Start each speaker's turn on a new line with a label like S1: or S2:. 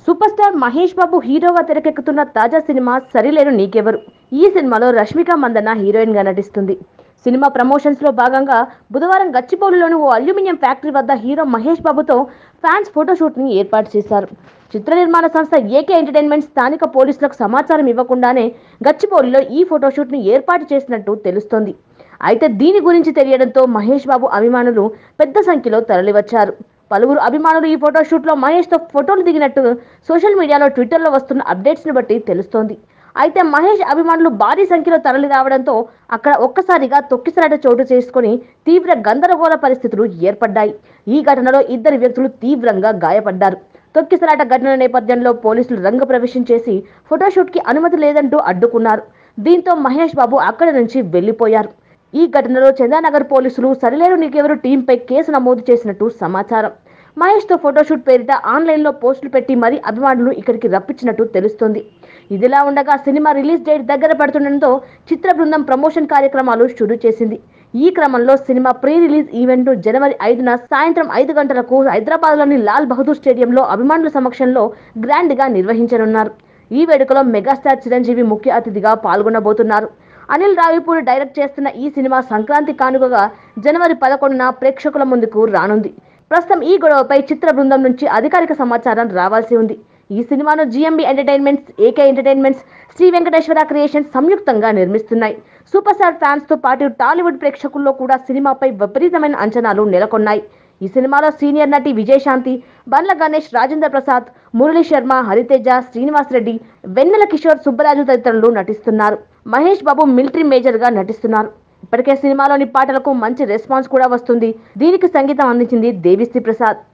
S1: super star Mahesh బాబు హీరోగా తెరకెక్కుతున్న తాజా సినిమా సరిలేరు నీకెవరు ఈ సినిమాలో రష్మిక మందన్న హీరోయిన్ గా నటిస్తుంది సినిమా ప్రమోషన్స్ లో భాగంగా బుధవారం గచ్చిబౌలిలోని ఓ అల్యూమినియం ఫ్యాక్టరీ వద్ద హీరో మహేష్ బాబుతో ఫ్యాన్స్ ఫోటోషూట్ ని ఏర్పాటు చేశారు చిత్ర నిర్మాణ సంస్థ ఏకే ఎంటర్టైన్మెంట్ స్థానిక పోలీసులకు సమాచారం ఇవ్వకుండానే గచ్చిబౌలిలో ఈ ఫోటోషూట్ ని ఏర్పాటు చేసినట్టు తెలుస్తోంది అయితే దీని గురించి తెలియడంతో మహేష్ బాబు అభిమానులు పెద్ద సంఖ్యలో తరలివచ్చారు పలువురు అభిమానులు ఈ ఫోటోషూట్ లో మహేష్ తో ఫోటోలు దిగినట్టు సోషల్ మీడియాలో ట్విట్టర్లో వస్తున్న అప్డేట్స్ ని బట్టి తెలుస్తోంది అయితే మహేష్ అభిమానులు భారీ సంఖ్యలో తరలి రావడంతో అక్కడ ఒక్కసారిగా తొక్కిసలాట చోటు చేసుకుని తీవ్ర గందరగోళ పరిస్థితులు ఏర్పడ్డాయి ఈ ఘటనలో ఇద్దరు వ్యక్తులు తీవ్రంగా గాయపడ్డారు తొక్కిసలాట ఘటన నేపథ్యంలో పోలీసులు రంగ ప్రవేశం చేసి ఫోటోషూట్ కి అనుమతి లేదంటూ అడ్డుకున్నారు దీంతో మహేష్ బాబు అక్కడి నుంచి వెళ్లిపోయారు ఈ ఘటనలో చందానగర్ పోలీసులు సరిలేరు నీకెవరు టీంపై కేసు నమోదు చేసినట్టు సమాచారం మహేష్ తో ఫోటోషూట్ పేరిట ఆన్లైన్ లో పోస్టులు పెట్టి మరీ అభిమానులు ఇక్కడికి రప్పించినట్టు తెలుస్తోంది ఇదిలా ఉండగా సినిమా రిలీజ్ డేట్ దగ్గర పడుతుండటంతో చిత్ర బృందం ప్రమోషన్ కార్యక్రమాలు షురూ చేసింది ఈ క్రమంలో సినిమా ప్రీ రిలీజ్ ఈవెంట్ ను జనవరి ఐదున సాయంత్రం ఐదు గంటలకు హైదరాబాద్ లోని లాల్ బహదూర్ స్టేడియంలో అభిమానుల సమక్షంలో గ్రాండ్ గా నిర్వహించనున్నారు ఈ వేడుకలో మెగాస్టార్ చిరంజీవి ముఖ్య అతిథిగా పాల్గొనబోతున్నారు అనిల్ రావిపూడి డైరెక్ట్ చేస్తున్న ఈ సినిమా సంక్రాంతి కానుకగా జనవరి పదకొండున ప్రేక్షకుల ముందుకు రానుంది ప్రస్తుతం ఈ గొడవపై చిత్ర బృందం నుంచి అధికారిక సమాచారం రావాల్సి ఉంది ఈ సినిమాను GMB Entertainments AK Entertainments Sri Venkateswara creations సంయుక్తంగా నిర్మిస్తున్నాయి సూపర్ స్టార్ ఫ్యాన్స్ తో పాటు టాలీవుడ్ ప్రేక్షకుల్లో కూడా సినిమాపై విపరీతమైన అంచనాలు నెలకొన్నాయి ఈ సినిమాలో సీనియర్ నటి విజయశాంతి బండ్ల గణేష్ రాజేంద్ర ప్రసాద్ మురళీ శర్మ హరితేజ శ్రీనివాస్ రెడ్డి వెన్నెల కిషోర్ సుబ్బరాజు తదితరులు నటిస్తున్నారు మహేష్ బాబు మిలిటరీ మేజర్ గా నటిస్తున్నారు ఇప్పటికే సినిమాలోని పాటలకు మంచి రెస్పాన్స్ కూడా వస్తుంది దీనికి సంగీతం అందించింది దేవిశ్రీ ప్రసాద్